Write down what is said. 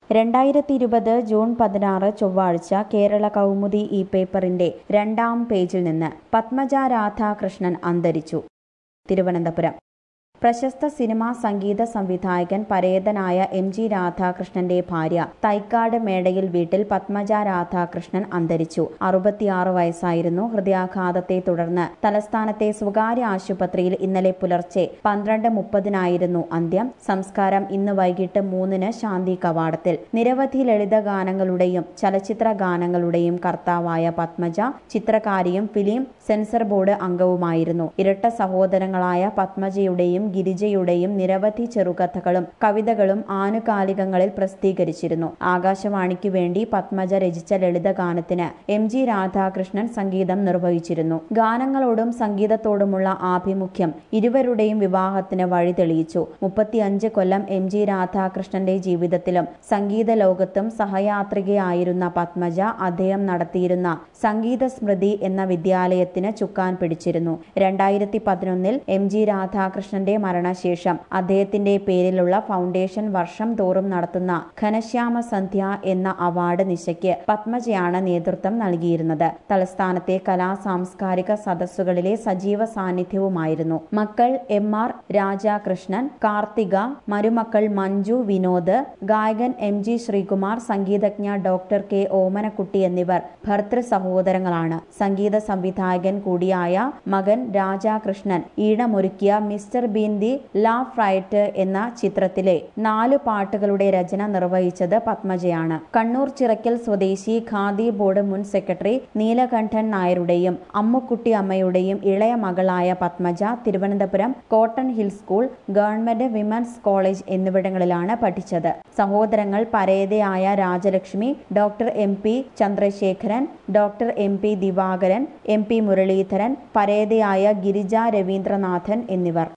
രണ്ടായിരത്തി ഇരുപത് ജൂൺ പതിനാറ് ചൊവ്വാഴ്ച കേരള കൗമുദി ഈ പേപ്പറിന്റെ രണ്ടാം പേജിൽ നിന്ന് പത്മജ രാധാകൃഷ്ണൻ അന്തരിച്ചു തിരുവനന്തപുരം പ്രശസ്ത സിനിമാ സംഗീത സംവിധായകൻ പരേതനായ എം ജി രാധാകൃഷ്ണന്റെ ഭാര്യ തൈക്കാട് മേടയിൽ വീട്ടിൽ പത്മജ രാധാകൃഷ്ണൻ അന്തരിച്ചു അറുപത്തിയാറ് വയസ്സായിരുന്നു ഹൃദയാഘാതത്തെ തുടർന്ന് തലസ്ഥാനത്തെ സ്വകാര്യ ആശുപത്രിയിൽ ഇന്നലെ പുലർച്ചെ പന്ത്രണ്ട് മുപ്പതിനായിരുന്നു അന്ത്യം സംസ്കാരം ഇന്ന് വൈകിട്ട് മൂന്നിന് ശാന്തി കവാടത്തിൽ നിരവധി ലളിത ഗാനങ്ങളുടെയും ചലച്ചിത്ര ഗാനങ്ങളുടെയും കർത്താവായ പത്മജ ചിത്രകാരിയും ഫിലിം സെൻസർ ബോർഡ് അംഗവുമായിരുന്നു ഇരട്ട സഹോദരങ്ങളായ പത്മജയുടെയും ഗിരിജയുടെയും നിരവധി ചെറുകഥകളും കവിതകളും ആനുകാലികങ്ങളിൽ പ്രസിദ്ധീകരിച്ചിരുന്നു ആകാശവാണിക്കു വേണ്ടി പത്മജ രചിച്ച ലളിതഗാനത്തിന് എം ജി രാധാകൃഷ്ണൻ സംഗീതം നിർവഹിച്ചിരുന്നു ഗാനങ്ങളോടും സംഗീതത്തോടുമുള്ള ആഭിമുഖ്യം ഇരുവരുടെയും വിവാഹത്തിന് വഴി തെളിയിച്ചു മുപ്പത്തിയഞ്ച് കൊല്ലം എം ജി രാധാകൃഷ്ണന്റെ ജീവിതത്തിലും സംഗീത ലോകത്തും സഹയാത്രികയായിരുന്ന പത്മജ അദ്ദേഹം നടത്തിയിരുന്ന സംഗീത സ്മൃതി എന്ന വിദ്യാലയത്തിന് ചുക്കാൻ പിടിച്ചിരുന്നു രണ്ടായിരത്തി പതിനൊന്നിൽ എം ജി രാധാകൃഷ്ണന്റെ മരണശേഷം അദ്ദേഹത്തിന്റെ പേരിലുള്ള ഫൗണ്ടേഷൻ വർഷം തോറും നടത്തുന്ന ഘനശ്യാമ സന്ധ്യ എന്ന അവാർഡ് നിശയ്ക്ക് പത്മജയാണ് നേതൃത്വം നൽകിയിരുന്നത് തലസ്ഥാനത്തെ കലാ സാംസ്കാരിക സദസ്സുകളിലെ സജീവ സാന്നിധ്യവുമായിരുന്നു മക്കൾ എം ആർ രാജാകൃഷ്ണൻ കാർത്തിക മരുമക്കൾ മഞ്ജു വിനോദ് ഗായകൻ എം ജി ശ്രീകുമാർ സംഗീതജ്ഞ ഡോക്ടർ കെ ഓമനക്കുട്ടി എന്നിവർ ഭർത്തൃ സഹോദരങ്ങളാണ് സംഗീത സംവിധായകൻ കൂടിയായ മകൻ രാജാകൃഷ്ണൻ ഈണമൊരുക്കിയ mister Bean the laugh right എന്ന ചിത്രത്തിലെ നാല് പാട്ടുകളുടെ രചന നിർവഹിച്ചത് പത്മജയാണ് കണ്ണൂർ ചിറക്കൽ സ്വദേശി ഖാദി ബോർഡ് മുൻ സെക്രട്ടറി നീലകണ്ഠൻ നായരുടെയും അമ്മുക്കുട്ടി അമ്മയുടെയും ഇളയ മകളായ Padmaja Thiruvananthapuram cotton hill school government women's college എന്നിവിടങ്ങളിലാണ് പഠിച്ചത് സഹോദരങ്ങൾ പരേതയായ Rajalakshmi doctor M P Chandrasekharan doctor M P Divakaran M P Muraleedharan പരേതയായ ഗിരിജ രവീന്ദ്രനാഥൻ എന്നിവർ